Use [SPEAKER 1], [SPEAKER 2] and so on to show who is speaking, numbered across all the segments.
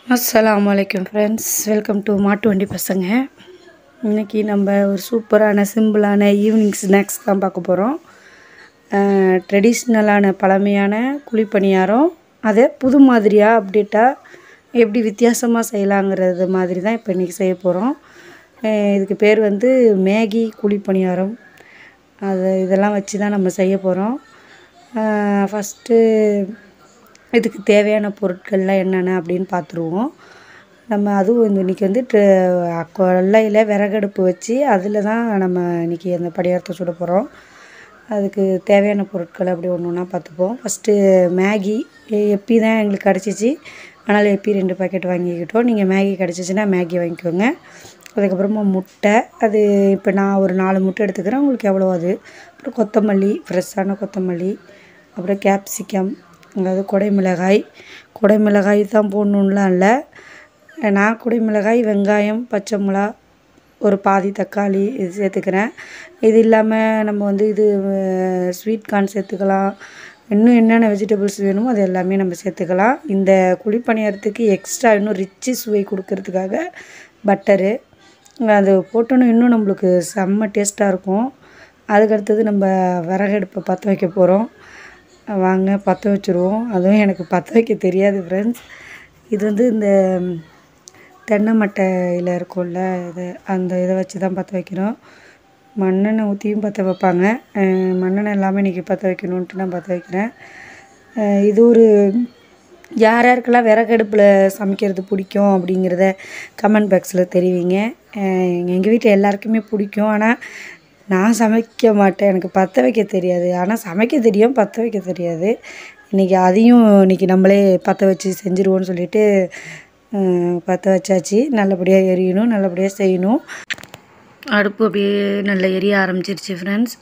[SPEAKER 1] அஸ்ஸலாமு அலைக்கும் friends welcome to மாட்டு வண்டி பசங்க இன்றைக்கி நம்ம ஒரு சூப்பரான சிம்பிளான ஈவினிங் ஸ்நாக்ஸ் தான் பார்க்க போகிறோம் ட்ரெடிஷ்னலான பழமையான குழிப்பணியாரம் அதை புது மாதிரியாக அப்டேட்டாக எப்படி வித்தியாசமாக செய்யலாங்கிறது மாதிரி தான் இப்போ இன்றைக்கி செய்ய போகிறோம் இதுக்கு பேர் வந்து மேகி குழிப்பணியாரம் அது இதெல்லாம் வச்சு தான் நம்ம செய்ய போகிறோம் ஃபஸ்ட்டு இதுக்கு தேவையான பொருட்கள்லாம் என்னென்ன அப்படின்னு பார்த்துருவோம் நம்ம அதுவும் இந்த இன்றைக்கி வந்து ட்ர- கொல்லையில் விறகடுப்பு வச்சு அதில் தான் நம்ம இன்றைக்கி அந்த படியாரத்தை சுட போகிறோம் அதுக்கு தேவையான பொருட்கள் அப்படி ஒன்று ஒன்றா பார்த்துப்போம் ஃபஸ்ட்டு மேகி எ- எப்பி தான் எங்களுக்கு கிடச்சிச்சு அதனால் எப்பி ரெண்டு பாக்கெட் வாங்கிக்கிட்டோம் நீங்கள் மேகி கிடச்சிச்சின்னா மேகி வாங்கிக்கோங்க அதுக்கப்புறமா முட்டை அது இப்போ நான் ஒரு நாலு முட்டை எடுத்துக்கிறேன் உங்களுக்கு எவ்வளோ அது அப்புறம் கொத்தமல்லி ஃப்ரெஷ்ஷான கொத்தமல்லி அப்புறம் கேப்சிகம் அதாவது குடைமிளகாய் குடைமிளகாய் தான் போடணுன்லாம் இல்லை நான் குடைமிளகாய் வெங்காயம் பச்சை மிளகா ஒரு பாதி தக்காளி இது சேர்த்துக்கிறேன் இது இல்லாமல் நம்ம வந்து இது ஸ்வீட் கார்ன் சேர்த்துக்கலாம் இன்னும் என்னென்ன வெஜிடபிள்ஸ் வேணுமோ அது எல்லாமே நம்ம சேர்த்துக்கலாம் இந்த குழிப்பணியாரத்துக்கு எக்ஸ்ட்ரா இன்னும் ரிச்சு சுவை கொடுக்கறதுக்காக பட்டரு அது போட்டோன்னு இன்னும் நம்மளுக்கு செம்ம டேஸ்ட்டாக இருக்கும் அதுக்கடுத்தது நம்ம விறகடுப்பை பற்ற வைக்க போகிறோம் வாங்க பற்ற வச்சுருவோம் அதுவும் எனக்கு பற்ற வைக்க தெரியாது ஃப்ரெண்ட்ஸ் இது வந்து இந்த தென்னை மட்டையில் இருக்கும்ல இது அந்த இதை வச்சு தான் பற்ற வைக்கணும் மண்ணெண்ணெய் ஊற்றியும் பற்ற வைப்பாங்க அஹ் மண்ணெண்ணெய் இல்லாமல் இன்றைக்கி பற்ற வைக்கணுன்ட்டு நான் பற்ற வைக்கிறேன் அஹ் இது ஒரு யார் யாருக்கெல்லாம் விறகடுப்பில் சமைக்கிறது பிடிக்கும் அப்படிங்கிறத கமெண்ட் பாக்ஸில் தெரிவிங்க எங்கள் வீட்டில் எல்லாருக்குமே பிடிக்கும் ஆனால் நான் சமைக்க மாட்டேன் எனக்கு பற்ற வைக்க தெரியாது ஆனால் சமைக்க தெரியும் பற்ற வைக்க தெரியாது இன்றைக்கி அதையும் இன்றைக்கி நம்மளே பற்ற வச்சு செஞ்சுருவோன்னு சொல்லிட்டு அஹ், பற்ற வச்சாச்சு நல்லபடியாக எரியணும் நல்லபடியாக செய்யணும் அடுப்பு அப்படியே நல்லா எரிய ஆரம்பிச்சிருச்சு ஃப்ரெண்ட்ஸ்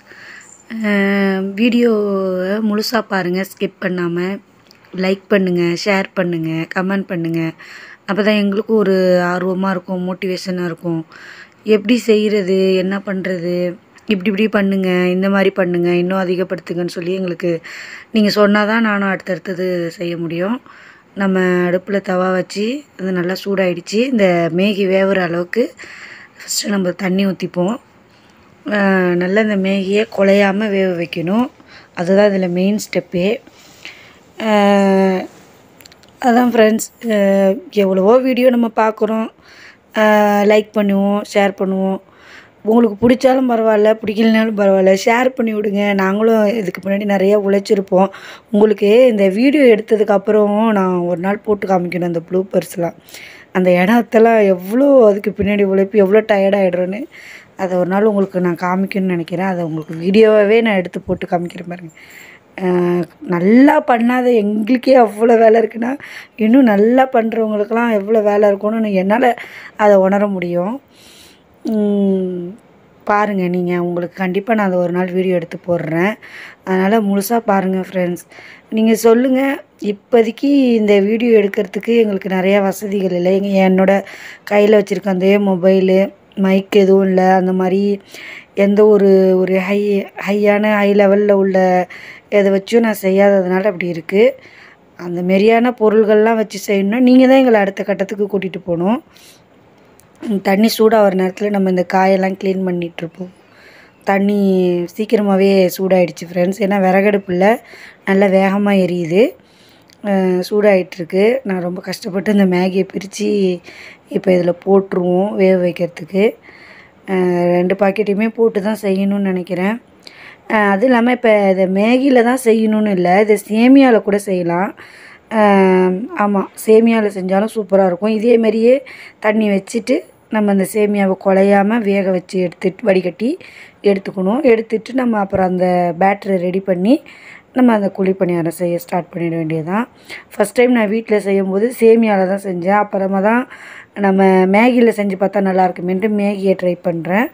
[SPEAKER 1] வீடியோவை முழுசாக பாருங்கள் ஸ்கிப் பண்ணாமல் லைக் பண்ணுங்கள் ஷேர் பண்ணுங்கள் கமெண்ட் பண்ணுங்கள் அப்போ தான் எங்களுக்கும் ஒரு ஆர்வமாக இருக்கும் மோட்டிவேஷனாக இருக்கும் எப்படி செய்கிறது என்ன பண்ணுறது இப்படி இப்படி பண்ணுங்க இந்த மாதிரி பண்ணுங்க இன்னும் அதிகப்படுத்துங்கன்னு சொல்லி எங்களுக்கு நீங்கள் சொன்னால் தான் நானும் அடுத்தடுத்தது செய்ய முடியும் நம்ம அடுப்பில் தவா வச்சு அது நல்லா சூடாயிடுச்சு இந்த மேகி வேவுற அளவுக்கு ஃபஸ்ட்டு நம்ம தண்ணி ஊற்றிப்போம் நல்லா இந்த மேகியை குலையாமல் வேக வைக்கணும் அதுதான் இதில் மெயின் ஸ்டெப்பே அதான் ஃப்ரெண்ட்ஸ் எவ்வளவோ வீடியோ நம்ம பார்க்குறோம் லைக் பண்ணுவோம் ஷேர் பண்ணுவோம் உங்களுக்கு பிடிச்சாலும் பரவாயில்ல பிடிக்கலனாலும் பரவாயில்ல ஷேர் பண்ணி விடுங்க நாங்களும் இதுக்கு முன்னாடி நிறைய உழைச்சிருப்போம் உங்களுக்கு இந்த வீடியோ எடுத்ததுக்கப்புறம் நான் ஒரு நாள் போட்டு காமிக்கணும் அந்த ப்ளூப்பர்ஸ்லாம் அந்த இடத்தெல்லாம் எவ்வளோ அதுக்கு பின்னாடி உழைப்பு எவ்வளோ டயர்டாகிடுறோன்னு அதை ஒரு நாள் உங்களுக்கு நான் காமிக்கணும்னு நினைக்கிறேன் அதை உங்களுக்கு வீடியோவாகவே நான் எடுத்து போட்டு காமிக்கிறேன் பாருங்க அஹ் நல்லா பண்ணாத எங்களுக்கே அவ்வளோ வேலை இருக்குன்னா இன்னும் நல்லா பண்ணுறவங்களுக்கெல்லாம் எவ்வளோ வேலை இருக்கும்னு என்னால் அதை உணர முடியும் உம், பாருங்க நீங்கள் உங்களுக்கு கண்டிப்பாக நான் அதை ஒரு நாள் வீடியோ எடுத்து போடுறேன் அதனால் முழுசாக பாருங்கள் ஃப்ரெண்ட்ஸ் நீங்கள் சொல்லுங்கள் இப்போதைக்கு இந்த வீடியோ எடுக்கிறதுக்கு எங்களுக்கு நிறையா வசதிகள் இல்லை எங்க என்னோட கையில் வச்சுருக்க அந்த மொபைலு மைக் எதுவும் இல்லை அந்த மாதிரி எந்த ஒரு ஒரு ஹை ஹையான ஹை லெவலில் உள்ள எதை வச்சும் நான் செய்யாததுனால அப்படி இருக்குது அந்த மாரியான பொருள்கள்லாம் வச்சு செய்யணும்னா நீங்கள் தான் எங்களை அடுத்த கட்டத்துக்கு கூட்டிகிட்டு போகணும் தண்ணி சூடாகிற நேரத்தில் நம்ம இந்த காயெல்லாம் க்ளீன் பண்ணிகிட்ருப்போம் தண்ணி சீக்கிரமாகவே சூடாயிடுச்சு ஃப்ரெண்ட்ஸ் ஏன்னா விறகடுப்பில் நல்லா வேகமாக எரியுது அஹ் சூடாயிட்டிருக்கு நான் ரொம்ப கஷ்டப்பட்டு இந்த மேகியை பிரித்து இப்போ இதில் போட்டுருவோம் வேக வைக்கிறதுக்கு அஹ் ரெண்டு பாக்கெட்டையுமே போட்டு தான் செய்யணும்னு நினைக்கிறேன் அஹ் அதுவும் இல்லாமல் இப்போ இதை மேகியில் தான் செய்யணும்னு இல்லை இதை சேமியாவில் கூட செய்யலாம் ஆமாம் சேமியாவில் செஞ்சாலும் சூப்பராக இருக்கும் இதே மாதிரியே தண்ணி வச்சுட்டு நம்ம அந்த சேமியாவை குலையாமல் வேக வச்சு எடுத்துட்டு வடிகட்டி எடுத்துக்கணும் எடுத்துட்டு நம்ம அப்புறம் அந்த பேட்டரை ரெடி பண்ணி நம்ம அந்த குழி பணியாரம் செய்ய ஸ்டார்ட் பண்ணிட வேண்டியது தான் ஃபஸ்ட் டைம் நான் வீட்டில் செய்யும்போது சேமியாவில் தான் செஞ்சேன் அப்புறமா தான் நம்ம மேகியில் செஞ்சு பார்த்தா நல்லா இருக்குமேன்ட்டு மேகியை ட்ரை பண்ணுறேன்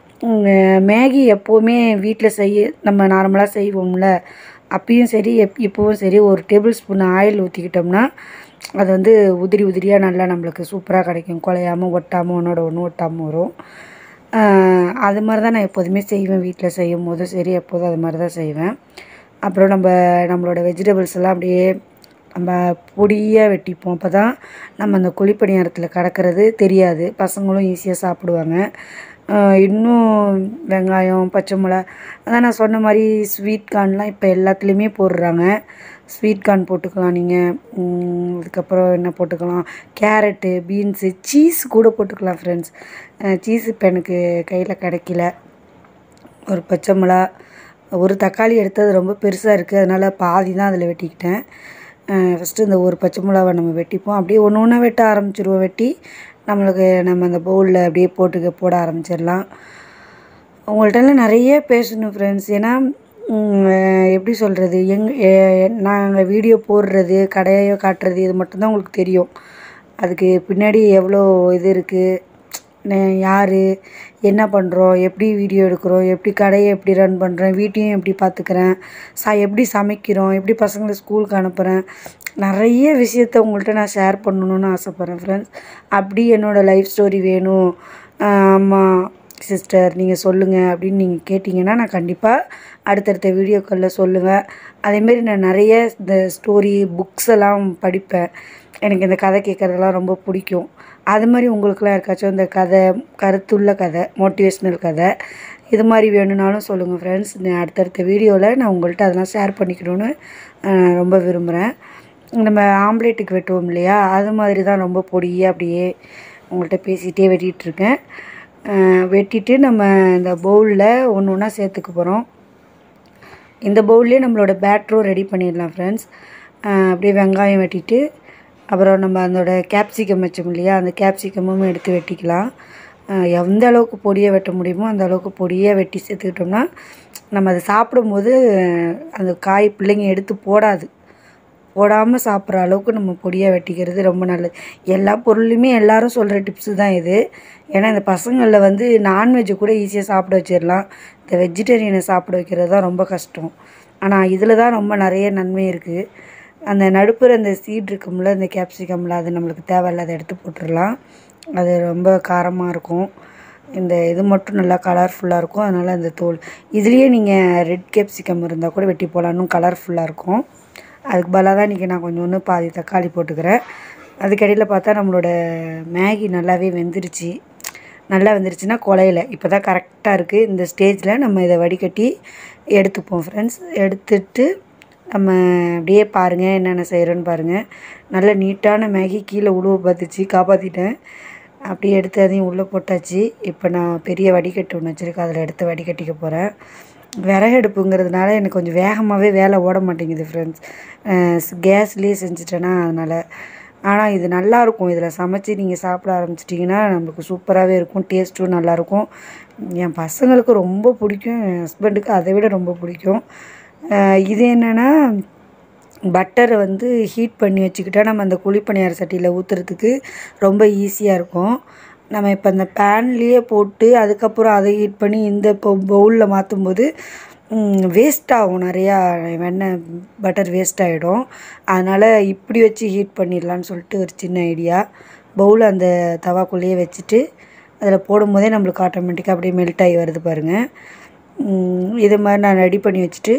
[SPEAKER 1] மேகி எப்போவுமே வீட்டில் செய்ய நம்ம நார்மலாக செய்வோம்ல அப்பயும் சரி எப் இப்போவும் சரி ஒரு டேபிள் ஸ்பூன் ஆயில் ஊற்றிக்கிட்டோம்னா அது வந்து உதிரி உதிரியாக நல்லா நம்மளுக்கு சூப்பராக கிடைக்கும் குலையாமல் ஒட்டாமல் ஒன்றோட ஒன்று ஒட்டாமல் வரும் ஆஹ் அது மாதிரி தான் நான் எப்போதுமே செய்வேன் வீட்டில் செய்யும் போதும் சரி எப்போதும் அது மாதிரி தான் செய்வேன் அப்புறம் நம்ம நம்மளோட வெஜிடபிள்ஸ் எல்லாம் அப்படியே நம்ம பொடியாக வெட்டிப்போம் அப்போ தான் நம்ம அந்த குழிப்பணியாரத்தில் கடக்கிறது தெரியாது பசங்களும் ஈஸியாக சாப்பிடுவாங்க ஆஹ் இன்னும் வெங்காயம் பச்சை மிளகா அதான் நான் சொன்ன மாதிரி ஸ்வீட் கார்ன்லாம் இப்போ எல்லாத்துலேயுமே போடுறாங்க ஸ்வீட் கார்ன் போட்டுக்கலாம் நீங்கள் அதுக்கப்புறம் என்ன போட்டுக்கலாம் கேரட்டு பீன்ஸு சீஸ் கூட போட்டுக்கலாம் ஃப்ரெண்ட்ஸ் சீஸ் இப்போ எனக்கு கையில் கிடைக்கல ஒரு பச்சை மிளகா ஒரு தக்காளி எடுத்தது ரொம்ப பெருசாக இருக்குது அதனால் பாதி தான் அதில் வெட்டிக்கிட்டேன் ஃபஸ்ட்டு இந்த ஒரு பச்சை மிளகாவை நம்ம வெட்டிப்போம் அப்படியே ஒன்று ஒன்றா வெட்ட ஆரம்பிச்சிருவோம் வெட்டி நம்மளுக்கு நம்ம அந்த பவுலில் அப்படியே போட்டு போட ஆரம்பிச்சிடலாம் உங்கள்கிட்டலாம் நிறைய பேசணும் ஃப்ரெண்ட்ஸ் ஏன்னா ம், எப்படி சொல்கிறது எங் நாங்கள் வீடியோ போடுறது கடையோ காட்டுறது இது மட்டும்தான் உங்களுக்கு தெரியும் அதுக்கு பின்னாடி எவ்வளோ இது இருக்குது யார் என்ன பண்ணுறோம் எப்படி வீடியோ எடுக்கிறோம் எப்படி கடையை எப்படி ரன் பண்ணுறேன் வீட்டையும் எப்படி பார்த்துக்கிறேன் ச எப்படி சமைக்கிறோம் எப்படி பசங்களை ஸ்கூலுக்கு அனுப்புகிறேன் நிறைய விஷயத்த உங்கள்கிட்ட நான் ஷேர் பண்ணணும்னு ஆசைப்பட்றேன் ஃப்ரெண்ட்ஸ் அப்படி என்னோடய லைஃப் ஸ்டோரி வேணும் ஆமாம் சிஸ்டர் நீங்கள் சொல்லுங்கள் அப்படின்னு நீங்கள் கேட்டிங்கன்னா நான் கண்டிப்பாக அடுத்தடுத்த வீடியோக்களில் சொல்லுவேன் அதேமாரி நான் நிறைய இந்த ஸ்டோரி புக்ஸ் எல்லாம் படிப்பேன் எனக்கு இந்த கதை கேட்குறதெல்லாம் ரொம்ப பிடிக்கும் அது மாதிரி உங்களுக்குலாம் யாருக்காச்சும் இந்த கதை கருத்துள்ள கதை மோட்டிவேஷ்னல் கதை இது மாதிரி வேணும்னாலும் சொல்லுங்கள் ஃப்ரெண்ட்ஸ் நான் அடுத்தடுத்த வீடியோவில் நான் உங்கள்கிட்ட அதெல்லாம் ஷேர் பண்ணிக்கணும்னு அஹ், ரொம்ப விரும்புகிறேன் நம்ம ஆம்லேட்டுக்கு வெட்டுவோம் இல்லையா அது மாதிரி தான் ரொம்ப பொடியாக அப்படியே உங்கள்கிட்ட பேசிகிட்டே வெட்டிகிட்ருக்கேன் வெட்டிட்டு நம்ம இந்த பவுலில் ஒன்று ஒன்றா சேர்த்துக்க போகிறோம் இந்த பவுல்லே நம்மளோட பேட்டரும் ரெடி பண்ணிடலாம் ஃப்ரெண்ட்ஸ் அப்படியே வெங்காயம் வெட்டிட்டு அப்புறம் நம்ம அதோட கேப்சிகம் வச்சோம் இல்லையா அந்த கேப்சிகமும் எடுத்து வெட்டிக்கலாம் அஹ் எந்த அளவுக்கு பொடியாக வெட்ட முடியுமோ அந்த அளவுக்கு பொடியாக வெட்டி சேர்த்துக்கிட்டோம்னா நம்ம அதை சாப்பிடும்போது அஹ், அந்த காய் பிள்ளைங்க எடுத்து போடாது போடாமல் சாப்பிட்ற அளவுக்கு நம்ம பொடியாக வெட்டிக்கிறது ரொம்ப நல்லது எல்லா பொருளுமே எல்லாரும் சொல்கிற டிப்ஸு தான் இது ஏன்னா இந்த பசங்களில் வந்து நான்வெஜ்ஜை கூட ஈஸியாக சாப்பிட வச்சிடலாம் இந்த வெஜிடேரியனை சாப்பிட வைக்கிறது தான் ரொம்ப கஷ்டம் ஆனால் இதில் தான் ரொம்ப நிறைய நன்மை இருக்குது அந்த நடுப்புற அந்த சீட் இருக்கும்ல இந்த கேப்சிகமில் அது நம்மளுக்கு தேவையில்லாத எடுத்து போட்டுடலாம் அது ரொம்ப காரமாக இருக்கும் இந்த இது மட்டும் நல்லா கலர்ஃபுல்லாக இருக்கும் அதனால் அந்த தோல் இதுலேயே நீங்கள் ரெட் கேப்சிகம் இருந்தால் கூட வெட்டி போடலாம் இன்னும் கலர்ஃபுல்லாக இருக்கும் அதுக்கு பதிலாக தான் இன்றைக்கி நான் கொஞ்சோண்டு பாதி தக்காளி போட்டுக்கிறேன் அதுக்கடியில் பார்த்தா நம்மளோட மேகி நல்லாவே வெந்துருச்சு நல்லா வெந்துருச்சுன்னா குலையில இப்போ தான் கரெக்டாக இருக்குது இந்த ஸ்டேஜில் நம்ம இதை வடிகட்டி எடுத்துப்போம் ஃப்ரெண்ட்ஸ் எடுத்துட்டு நம்ம அப்படியே பாருங்கள் என்னென்ன செய்கிறோன்னு பாருங்கள் நல்ல நீட்டான மேகி கீழே உழுவ பார்த்துச்சு காப்பாற்றிட்டேன் அப்படியே எடுத்து அதையும் உள்ளே போட்டாச்சு இப்போ நான் பெரிய வடிகட்டு ஒன்று வச்சுருக்கேன் அதில் எடுத்து வடிகட்டிக்க போகிறேன் விறகடுப்புங்கிறதுனால எனக்கு கொஞ்சம் வேகமாகவே வேலை ஓட மாட்டேங்குது ஃப்ரெண்ட்ஸ் கேஸ்லேயே செஞ்சுட்டேன்னா அதனால் ஆனால் இது நல்லாயிருக்கும் இதில் சமைச்சு நீங்கள் சாப்பிட ஆரம்பிச்சிட்டிங்கன்னா நம்மளுக்கு சூப்பராகவே இருக்கும் டேஸ்ட்டும் நல்லாயிருக்கும் என் பசங்களுக்கு ரொம்ப பிடிக்கும் என் ஹஸ்பண்டுக்கு அதை விட ரொம்ப பிடிக்கும் அஹ் இது என்னென்னா பட்டரை வந்து ஹீட் பண்ணி வச்சுக்கிட்டா நம்ம அந்த குழிப்பணியார சட்டியில் ஊற்றுறதுக்கு ரொம்ப ஈஸியாக இருக்கும் நம்ம இப்போ அந்த பேன்லேயே போட்டு அதுக்கப்புறம் அதை ஹீட் பண்ணி இந்த இப்போ பவுலில் மாற்றும்போது வேஸ்ட் ஆகும் நிறையா வெண்ணெய் பட்டர் வேஸ்ட் ஆகிடும் அதனால் இப்படி வச்சு ஹீட் பண்ணிடலான்னு சொல்லிட்டு ஒரு சின்ன ஐடியா பவுல் அந்த தவாக்குள்ளேயே வச்சுட்டு அதில் போடும்போதே நம்மளுக்கு ஆட்டோமேட்டிக்காக அப்படியே மெல்ட் ஆகி வருது பாருங்கள் உம், இது மாதிரி நான் ரெடி பண்ணி வச்சுட்டு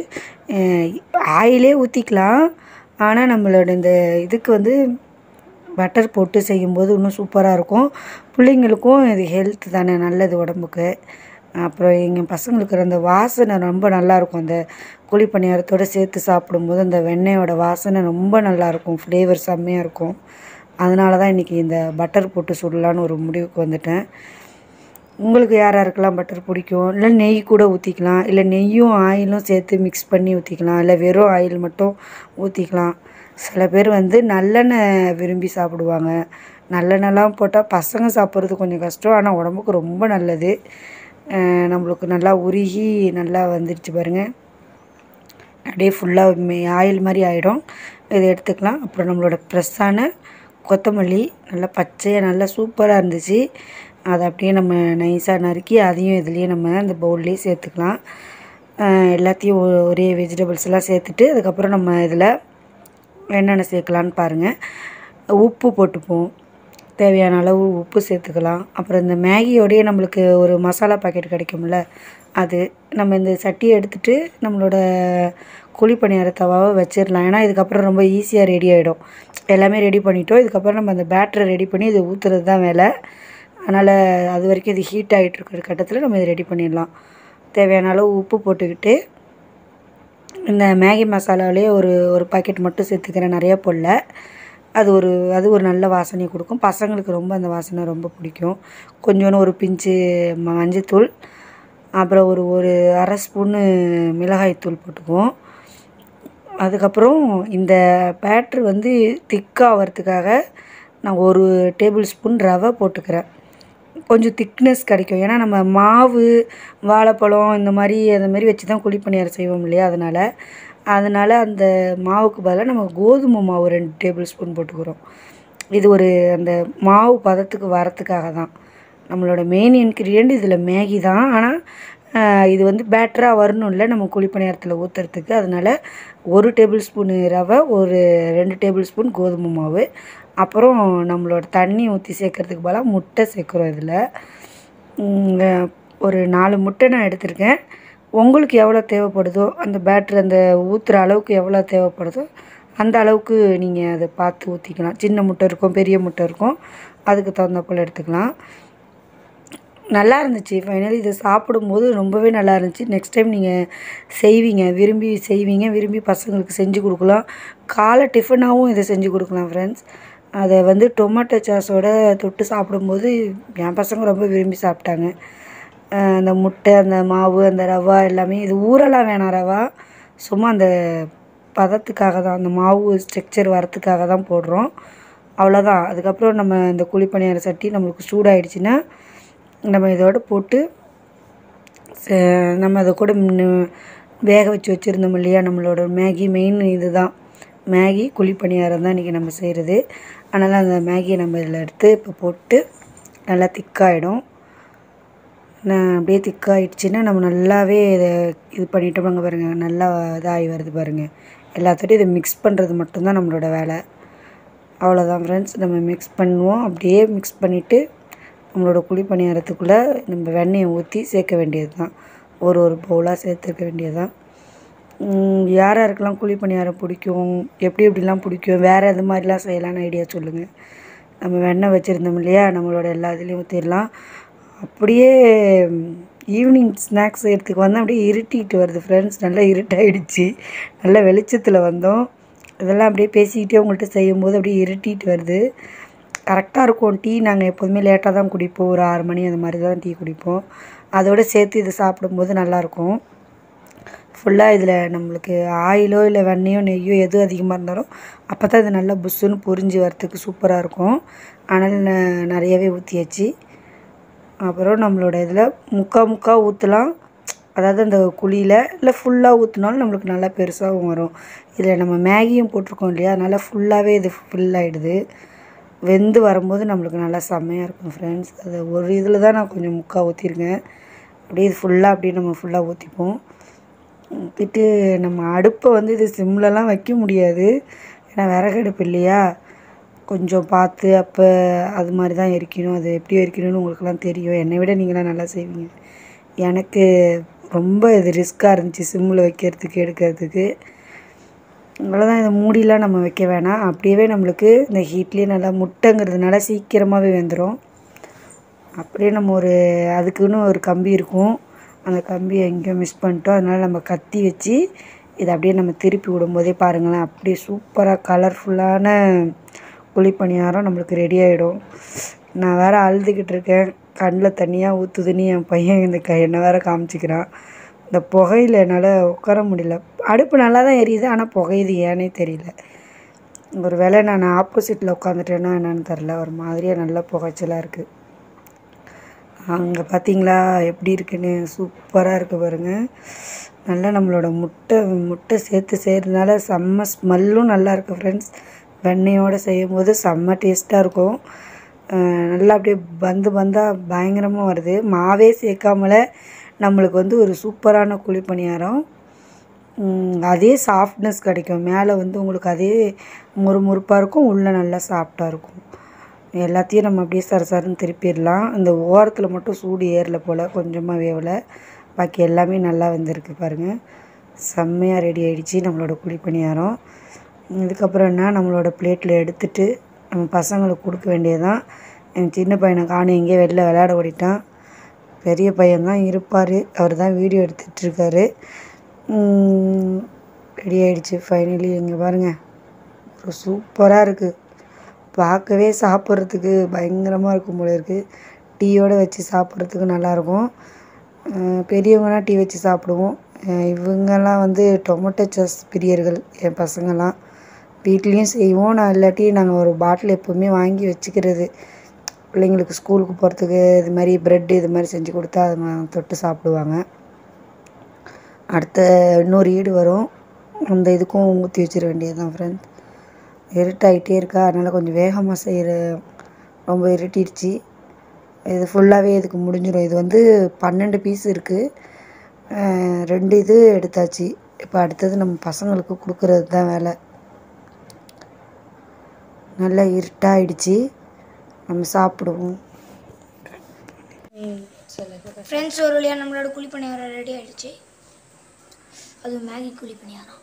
[SPEAKER 1] ஆயிலே ஊற்றிக்கலாம் ஆனால் நம்மளோட இந்த இதுக்கு வந்து பட்டர் போட்டு செய்யும்போது இன்னும் சூப்பராக இருக்கும் பிள்ளைங்களுக்கும் இது ஹெல்த் தானே நல்லது உடம்புக்கு அப்புறம் எங்கள் பசங்களுக்கு அந்த வாசனை ரொம்ப நல்லாயிருக்கும் அந்த குழி பணியாரத்தோடு சேர்த்து சாப்பிடும்போது அந்த வெண்ணெயோட வாசனை ரொம்ப நல்லாயிருக்கும் ஃப்ளேவர் செம்மையாக இருக்கும் அதனால தான் இன்றைக்கி இந்த பட்டர் போட்டு சுடலான்னு ஒரு முடிவுக்கு வந்துட்டேன் உங்களுக்கு யார் யாருக்கெல்லாம் பட்டர் பிடிக்கும் இல்லை நெய் கூட ஊற்றிக்கலாம் இல்லை நெய்யும் ஆயிலும் சேர்த்து மிக்ஸ் பண்ணி ஊற்றிக்கலாம் இல்லை வெறும் ஆயில் மட்டும் ஊற்றிக்கலாம் சில பேர் வந்து நல்லெண்ணெய் விரும்பி சாப்பிடுவாங்க நல்லெண்ணெய்லாம் போட்டால் பசங்க சாப்பிட்றது கொஞ்சம் கஷ்டம் ஆனால் உடம்புக்கு ரொம்ப நல்லது அஹ் நம்மளுக்கு நல்லா உருகி நல்லா வந்துடுச்சு பாருங்கள் அப்படியே ஃபுல்லாக ஆயில் மாதிரி ஆகிடும் இதை எடுத்துக்கலாம் அப்புறம் நம்மளோட ஃப்ரெஷ்ஷான கொத்தமல்லி நல்லா பச்சையாக நல்லா சூப்பராக இருந்துச்சு அதை அப்படியே நம்ம நைஸாக நறுக்கி அதையும் இதுலேயே நம்ம அந்த பவுல்லையே சேர்த்துக்கலாம் அஹ் எல்லாத்தையும் ஒ- ஒரே வெஜிடபிள்ஸ் எல்லாம் சேர்த்துட்டு அதுக்கப்புறம் நம்ம இதில் என்னென்ன சேர்க்கலான்னு பாருங்கள் உப்பு போட்டுப்போம் தேவையான அளவு உப்பு சேர்த்துக்கலாம் அப்புறம் இந்த மேகியோடையே நம்மளுக்கு ஒரு மசாலா பாக்கெட் கிடைக்கும்ல அது நம்ம இந்த சட்டியை எடுத்துகிட்டு நம்மளோட குழி பணியார தவாவை வச்சிடலாம் ஏன்னா இதுக்கப்புறம் ரொம்ப ஈஸியாக ரெடி ஆகிடும் எல்லாமே ரெடி பண்ணிட்டோம் இதுக்கப்புறம் நம்ம அந்த பேட்டரை ரெடி பண்ணி இதை ஊற்றுறது தான் வேலை அதனால் அது வரைக்கும் இது ஹீட் ஆகிட்டு இருக்கிற கட்டத்தில் நம்ம இதை ரெடி பண்ணிடலாம் தேவையான அளவு உப்பு போட்டுக்கிட்டு இந்த மேகி மசாலாவிலே ஒரு ஒரு பாக்கெட் மட்டும் சேர்த்துக்கிறேன் நிறையா போடல அது ஒரு அது ஒரு நல்ல வாசனையை கொடுக்கும் பசங்களுக்கு ரொம்ப அந்த வாசனை ரொம்ப பிடிக்கும் கொஞ்சோண்டு ஒரு பிஞ்சு ம- மஞ்சத்தூள் அப்புறம் ஒரு ஒரு அரை ஸ்பூனு மிளகாய்த்தூள் போட்டுக்குவோம் அதுக்கப்புறம் இந்த பேட்ரு வந்து திக்காகிறதுக்காக நான் ஒரு டேபிள் ஸ்பூன் ரவை போட்டுக்கிறேன் கொஞ்சம் திக்னஸ் கிடைக்கும் ஏன்னா நம்ம மாவு வாழைப்பழம் இந்த மாதிரி அந்த மாதிரி வச்சு தான் குழி பணியாரம் செய்வோம் இல்லையா அதனால் அதனால் அந்த மாவுக்கு பதிலாக நம்ம கோதுமை மாவு ரெண்டு டேபிள் ஸ்பூன் போட்டுக்கிறோம் இது ஒரு அந்த மாவு பதத்துக்கு வரத்துக்காக தான் நம்மளோட மெயின் இன்க்ரீடியண்ட் இதில் மேகி தான் ஆனால் ஆஹ், இது வந்து பேட்டராக வரணும்ல நம்ம குழி பணியாரத்தில் ஊற்றுறதுக்கு அதனால் ஒரு டேபிள் ஸ்பூனு ரவை ஒரு ரெண்டு டேபிள் ஸ்பூன் கோதுமை மாவு அப்புறம் நம்மளோட தண்ணி ஊற்றி சேர்க்கறதுக்கு பதிலாக முட்டை சேர்க்குறோம் இதில் உம், ஒரு நாலு முட்டை நான் எடுத்திருக்கேன் உங்களுக்கு எவ்வளோ தேவைப்படுதோ அந்த பேட்டர் அந்த ஊற்றுற அளவுக்கு எவ்வளோ தேவைப்படுதோ அந்த அளவுக்கு நீங்கள் அதை பார்த்து ஊற்றிக்கலாம் சின்ன முட்டை இருக்கும் பெரிய முட்டை இருக்கும் அதுக்கு தகுந்த போல் எடுத்துக்கலாம் நல்லா இருந்துச்சு ஃபைனலி இதை சாப்பிடும்போது ரொம்பவே நல்லா இருந்துச்சு நெக்ஸ்ட் டைம் நீங்கள் செய்வீங்க விரும்பி செய்வீங்க விரும்பி பசங்களுக்கு செஞ்சு கொடுக்கலாம் காலை டிஃபனாகவும் இதை செஞ்சு கொடுக்கலாம் ஃப்ரெண்ட்ஸ் அதை வந்து டொமேட்டோ சாஸோட தொட்டு சாப்பிடும்போது என் பசங்க ரொம்ப விரும்பி சாப்பிட்டாங்க அஹ் அந்த முட்டை அந்த மாவு அந்த ரவா எல்லாமே இது ஊரெல்லாம் வேணாம் ரவா சும்மா அந்த பதத்துக்காக தான் அந்த மாவு ஸ்ட்ரக்சர் வரத்துக்காக தான் போடுறோம் அவ்வளோதான் அதுக்கப்புறம் நம்ம இந்த குழிப்பணியார சட்டி நம்மளுக்கு சூடாயிடுச்சுன்னா நம்ம இதோட போட்டு ச- நம்ம அதை கூட முன்ன- வேக வச்சு வச்சுருந்தோம் இல்லையா நம்மளோட மேகி மெயின் இது தான் மேகி குழி பணியாரம் தான் இன்றைக்கி நம்ம செய்கிறது அதனால் அந்த மேகியை நம்ம இதில் எடுத்து இப்போ போட்டு நல்லா திக்காயிடும் நான் அப்படியே திக்காயிடுச்சுன்னா நம்ம நல்லாவே இதை இது பண்ணிட்டோம்ங்க பாருங்கள் நல்லா இதாகி வருது பாருங்கள் எல்லாத்தோடையும் இதை மிக்ஸ் பண்ணுறது மட்டும்தான் நம்மளோட வேலை அவ்வளோதான் ஃப்ரெண்ட்ஸ் நம்ம மிக்ஸ் பண்ணுவோம் அப்படியே மிக்ஸ் பண்ணிவிட்டு நம்மளோட குழி பணியாரத்துக்குள்ளே நம்ம வெண்ணெயை ஊற்றி சேர்க்க வேண்டியது தான் ஒரு ஒரு பவுலாக சேர்த்துக்க வேண்டியது தான் யார் யாருக்கெல்லாம் குழி பணியாரம் பிடிக்கும் எப்படி எப்படிலாம் பிடிக்கும் வேறு எது மாதிரிலாம் செய்யலான்னு ஐடியா சொல்லுங்கள் நம்ம வெண்ணெய் வச்சுருந்தோம் இல்லையா நம்மளோட எல்லா இதுலேயும் ஊற்றிடலாம் அப்படியே ஈவினிங் ஸ்நாக்ஸ் செய்கிறதுக்கு வந்து அப்படியே இருட்டிட்டு வருது ஃப்ரெண்ட்ஸ் நல்லா இருட்டாயிடுச்சு நல்ல வெளிச்சத்தில் வந்தோம் இதெல்லாம் அப்படியே பேசிக்கிட்டே உங்கள்கிட்ட செய்யும்போது அப்படியே இருட்டிட்டு வருது கரெக்டாக இருக்கும் டீ நாங்கள் எப்போதுமே லேட்டாக தான் குடிப்போம் ஒரு ஆறு மணி அந்த மாதிரி தான் டீ குடிப்போம் அதோட சேர்த்து இது சாப்பிடும்போது நல்லாயிருக்கும் ஃபுல்லாக இதில் நம்மளுக்கு ஆயிலோ இல்லை வெண்ணெயோ நெய்யோ எது அதிகமாக இருந்தாலும் அப்போ தான் இது நல்லா புஷ்ஷுன்னு பொரிஞ்சு வரத்துக்கு சூப்பராக இருக்கும் ஆனால் ந- நிறையவே ஊற்றியாச்சு அப்புறம் நம்மளோட இதில் முக்கா முக்கா ஊற்றலாம் அதாவது அந்த குழியில் இல்லை ஃபுல்லாக ஊற்றினாலும் நம்மளுக்கு நல்லா பெருசாகவும் வரும் இதில் நம்ம மேகியும் போட்டிருக்கோம் இல்லையா அதனால் ஃபுல்லாகவே இது ஃபில் ஆகிடுது வெந்து வரும்போது நம்மளுக்கு நல்லா செம்மையாக இருக்கும் ஃப்ரெண்ட்ஸ் அது ஒரு இதில் தான் நான் கொஞ்சம் முக்கா ஊற்றிருக்கேன் அப்படியே இது ஃபுல்லாக அப்படியே நம்ம ஃபுல்லாக ஊற்றிப்போம் ஊற்றிட்டு நம்ம அடுப்பை வந்து இது சிம்லலாம் வைக்க முடியாது ஏன்னா விறகு அடுப்பு இல்லையா கொஞ்சம் பார்த்து அப்போ அது மாதிரி தான் எரிக்கணும் அது எப்படி எரிக்கணும்னு உங்களுக்குலாம் தெரியும் என்னை விட நீங்களாம் நல்லா செய்வீங்க எனக்கு ரொம்ப இது ரிஸ்க்காக இருந்துச்சு சிம்மில் வைக்கிறதுக்கு எடுக்கிறதுக்கு அவ்வளோதான் இதை மூடிலாம் நம்ம வைக்க வேணாம் அப்படியே நம்மளுக்கு இந்த ஹீட்லேயே நல்லா முட்டைங்கிறதுனால சீக்கிரமாகவே வெந்துடும் அப்படியே நம்ம ஒரு அதுக்குன்னு ஒரு கம்பி இருக்கும் அந்த கம்பியை எங்கேயோ மிஸ் பண்ணிட்டோம் அதனால் நம்ம கத்தி வச்சு இதை அப்படியே நம்ம திருப்பி விடும்போதே பாருங்களேன் அப்படியே சூப்பராக கலர்ஃபுல்லான குழிப்பணியாரம் நம்மளுக்கு ரெடி ஆகிடும் நான் வேறு அழுதுகிட்டு இருக்கேன் கண்ணில் தண்ணியாக ஊற்றுதுன்னு என் பையன் இந்த க என்னை வேறு காமிச்சிக்கிறான் இந்த புகையில என்னால் உட்கார முடியல அடுப்பு நல்லா தான் எரியுது ஆனால் புகையுது ஏன்னே தெரியல ஒரு வேளை நான் ஆப்போசிட்டில் உட்காந்துட்டேன்னா என்னன்னு தெரில ஒரு மாதிரியாக நல்ல புகைச்சலாக இருக்குது அங்கே பார்த்தீங்களா எப்படி இருக்குன்னு சூப்பராக இருக்குது பாருங்கள் நல்லா நம்மளோட முட்டை முட்டை சேர்த்து செய்கிறதுனால செம்ம ஸ்மெல்லும் நல்லா இருக்குது ஃப்ரெண்ட்ஸ் வெண்ணெயோடு செய்யும்போது செம்ம டேஸ்ட்டாக இருக்கும் அஹ் நல்லா அப்படியே பந்து பந்தாக பயங்கரமாக வருது மாவே சேர்க்காமல நம்மளுக்கு வந்து ஒரு சூப்பரான குழி பணியாரம் உம், அதே சாஃப்ட்னஸ் கிடைக்கும் மேலே வந்து உங்களுக்கு அதே முறுமுறுப்பாக இருக்கும் உள்ளே நல்லா சாஃப்டாக இருக்கும் எல்லாத்தையும் நம்ம அப்படியே சர சரன்னு திருப்பிடலாம் இந்த ஓரத்தில் மட்டும் சூடு ஏறல போல் கொஞ்சமாக வேவலை பாக்கி எல்லாமே நல்லா வெந்திருக்கு பாருங்கள் செம்மையாக ரெடி ஆயிடுச்சு நம்மளோட குழி பணியாரம் இதுக்கப்புறம் என்ன நம்மளோட பிளேட்டில் எடுத்துட்டு நம்ம பசங்களுக்கு கொடுக்க வேண்டியதுதான் என் சின்ன பையனை காணும் எங்கேயோ வெளில விளையாட ஓடிட்டான் பெரிய பையன்தான் இருப்பார் அவர் தான் வீடியோ எடுத்துகிட்ருக்காரு ரெடி ஆயிடுச்சு ஃபைனலி இங்கே பாருங்கள் ஒரு சூப்பராக இருக்குது பார்க்கவே சாப்பிட்றதுக்கு பயங்கரமாக இருக்கும் போல இருக்குது டீயோடு வச்சு சாப்பிட்றதுக்கு நல்லாயிருக்கும் பெரியவங்கன்னா டீ வச்சு சாப்பிடுவோம் அஹ் இவங்கெல்லாம் வந்து டொமேட்டோ சாஸ் பிரியர்கள் என் பசங்கள்லாம் வீட்லேயும் செய்வோம் நான் இல்லாட்டி நாங்கள் ஒரு பாட்டில் எப்போவுமே வாங்கி வச்சுக்கிறது பிள்ளைங்களுக்கு ஸ்கூலுக்கு போகிறதுக்கு இது மாதிரி ப்ரெட்டு இது மாதிரி செஞ்சு கொடுத்தா அது மா- தொட்டு சாப்பிடுவாங்க அடுத்த இன்னொரு ஈடு வரும் அந்த இதுக்கும் ஊற்றி வச்சிட வேண்டியது தான் ஃப்ரெண்ட்ஸ் இருட்டாயிட்டே இருக்கா அதனால் கொஞ்சம் வேகமாக செய்கிற ரொம்ப இருட்டிடுச்சு இது ஃபுல்லாகவே இதுக்கு முடிஞ்சிடும் இது வந்து பன்னெண்டு பீஸ் இருக்குது ரெண்டு இது எடுத்தாச்சு இப்போ அடுத்தது நம்ம பசங்களுக்கு கொடுக்குறது தான் வேலை நல்லா இருட்டாயிடுச்சு நம்ம சாப்பிடுவோம்
[SPEAKER 2] ஃப்ரெண்ட்ஸ் ஒரு வழியாக நம்மளோட குழி பணியாரம் ரெடி ஆயிடுச்சு அது மேகி குழி பணியாரம்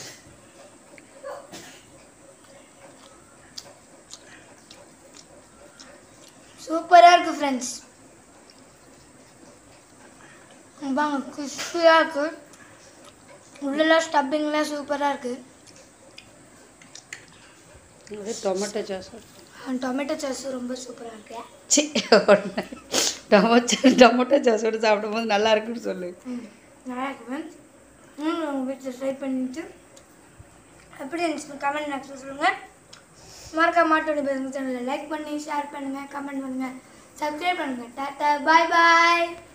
[SPEAKER 2] சூப்பராக இருக்குது ஃப்ரெண்ட்ஸ் பாங்க கிறிஸ்பியாக இருக்குது உள்ளெல்லாம் ஸ்டப்பிங்லாம் சூப்பராக இருக்குது
[SPEAKER 1] டொமேட்டோ சாஸ்
[SPEAKER 2] டொமேட்டோ சாஸ் ரொம்ப சூப்பராக இருக்கு
[SPEAKER 1] சி டொமேட்டோ டொமேட்டோ சாஸோடு சாப்பிடும்போது நல்லா இருக்குன்னு சொல்லு
[SPEAKER 2] ம் நல்லா இருக்கு மேம் ம் உங்கள் வீட்டில் ட்ரை பண்ணிட்டு எப்படி இருந்துச்சு கமெண்ட் பாக்ஸில் சொல்லுங்கள் மறக்காம மாட்டோட பேசுங்க சேனலில் லைக் பண்ணி ஷேர் பண்ணுங்கள் கமெண்ட் பண்ணுங்கள் சப்ஸ்கிரைப் பண்ணுங்கள் டாட்டா பாய் பாய்